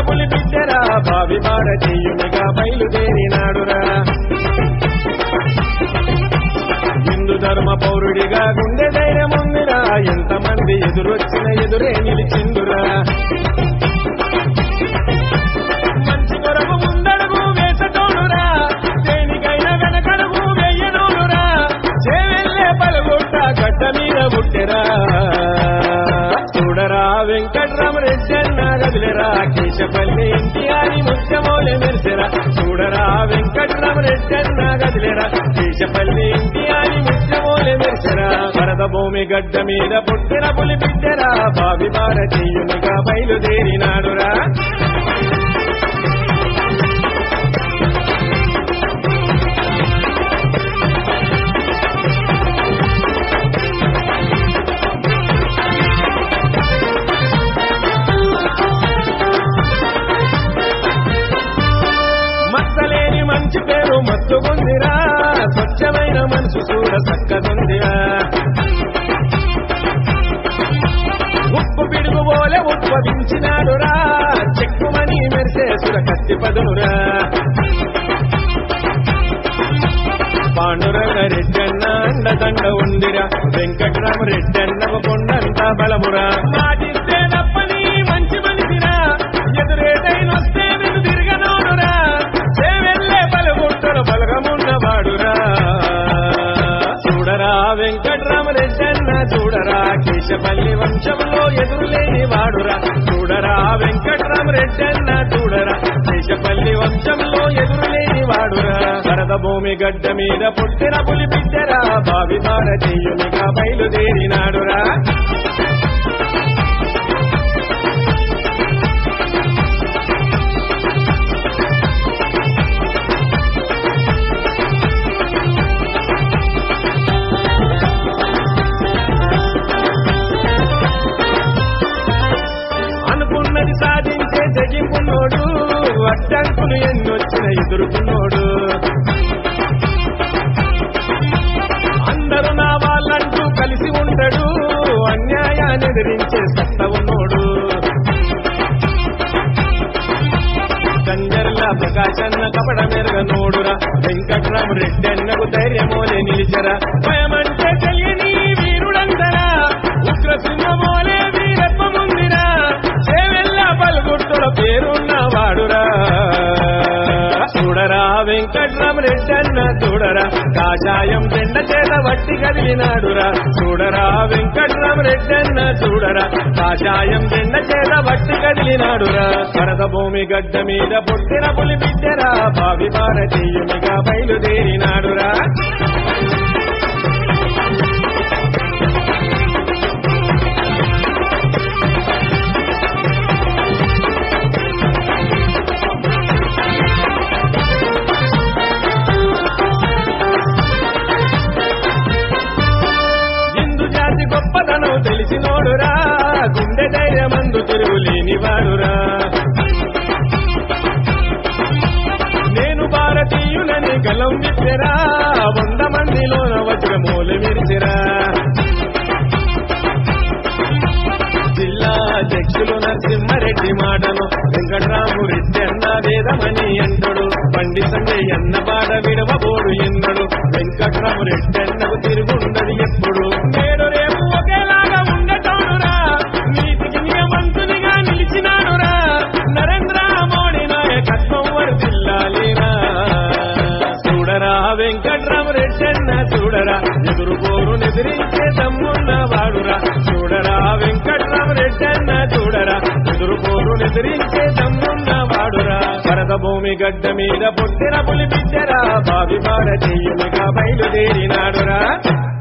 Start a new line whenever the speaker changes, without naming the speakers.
పులి బిడ్డరా భావి భారతీయునిగా బయలుదేరినాడురా హిందూ ధర్మ పౌరుడిగా గుండె ధైర్యం ఉందిరా ఎంతమంది ఎదురొచ్చిన ఎదురే నిలిచిందురా మంచి కొరకు ముందడుగు వేసటోనురా దేనికైనా వెనకడుగు వెయ్యనోనురా చేవెళ్ళే పలుగుట్ట గడ్డ మీద పుట్టెరా చూడరా వెంకట్రామరెడ్డి అన్న గదిలేరా కేశపల్లి ఇంటియాని ముత్యమోలే మెరిసెరా చూడరా వెంకట్రామరెడ్డి అన్న గదిలేరా కేశపల్లి ఇంటియాని ముత్యమోలే మెరిసెరా వరద భూమి గడ్డ మీద పుట్టిన పులి బిడ్డరా భావి భారతీయునిగా బయలుదేరినాడురా మచ్చలేని మంచి పేరు మత్తుకుందిరా స్వచ్ఛమైన మనసు చూడ చక్కదుందిరా ఉప్పు పిడుగు పోలే ఉద్భవించినాడురా చెక్కుమని మెరిసే సుర కత్తి పదునురా పాండురంగ రెడ్డన్న అండదండ ఉందిరా వెంకట్రామ రెడ్డన్న కొండంత బలమురా మాటిస్తే తప్పని మంచి మనిషిరా ఎదురేటైనొస్తే నేను తిరగనోనురా చేవెళ్ళే బలగుంటలు బలగమున్నవాడురా చూడరా వెంకట్రామ రెడ్డన్న చూడరా కేశపల్లి వంశంలో ఎదురులేని వాడురా చూడరా వెంకట్రామ రెడ్డన్న చూడరా కేశపల్లి వంశంలో ఎదురులేని వాడురా వరద భూమి గడ్డ మీద పుట్టిన పులి బిడ్డరా భావి భారతీయునిగా బయలుదేరినాడురా అనుకున్నది సాధించే తెగింపున్నోడు అడ్డంకులు ఎన్నొచ్చిన ఎదుర్కొన్నోడు అందరూ నా వాళ్ళంటూ కలిసి ఉండడు అన్యాయాన్ని ఎదిరించే సత్త ఉన్నోడు కంజర్ల ప్రకాశన్న కపడ మెరుగ నోడురా వెంకట్రామ రెడ్డి అన్నకు ధైర్యమోలే నిలిచరా భయమంటే తెలియని వీరుడందరా ఉగ్ర సింహమోలే వీరత్వముందిరా చేవెల్ల పలుగుట్టుల పేరున్న వాడురా చూడరా వెంకట్రామ రెడ్డి అన్న చూడరా కాషాయం చెండ చేత వట్టి కదిలినాడురా చూడరా వెంకట్రామ రెడ్డి అన్న చూడరా కాషాయం చెండ చేత వట్టి కదిలినాడురా వరద భూమి గడ్డ మీద పుట్టిన పులి బిడ్డరా భావి భారతీయునిగా బయలుదేరినాడురా హిందూ జాతి గొప్పతనం తెలిసినోడురా గుండె ధైర్యమందు తిరుగులేని వాడురా నేను భారతీయులని గలం విప్పెరా వంద మందిలోన వజ్రమూల విరిచిరా జిల్లా అధ్యక్షులు నరసింహారెడ్డి మాటను వెంకట్రాము రెడ్డి అన్న వేదమని అంటడు బండి సంజయ్ అన్న పాట విడవబోడు ఎన్నడు వెంకట్రాము రెడ్డి అన్నకు తిరుగుండదు ఎప్పుడు నేడు రేపు ఒకేలాగా ఉండటోనురా నీతికి నియమంతునిగా నిలిచినానురా నరేంద్ర మోడీ నాయకత్వం వర్దిల్లాలిరా చూడరా వెంకట్రామ రెడ్డన్న చూడరా ఎదురు పోరు ఎదిరించే దమ్మున్న వాడురా చూడరా వెంకట్రామ రెడ్డన్న చూడరా ఎదురు పోరు ఎదిరించే దమ్మున్న వాడురా వరద భూమి గడ్డ మీద పుట్టిన పులి బిడ్డరా భావి భారతీయునిగా బయలుదేరినాడురా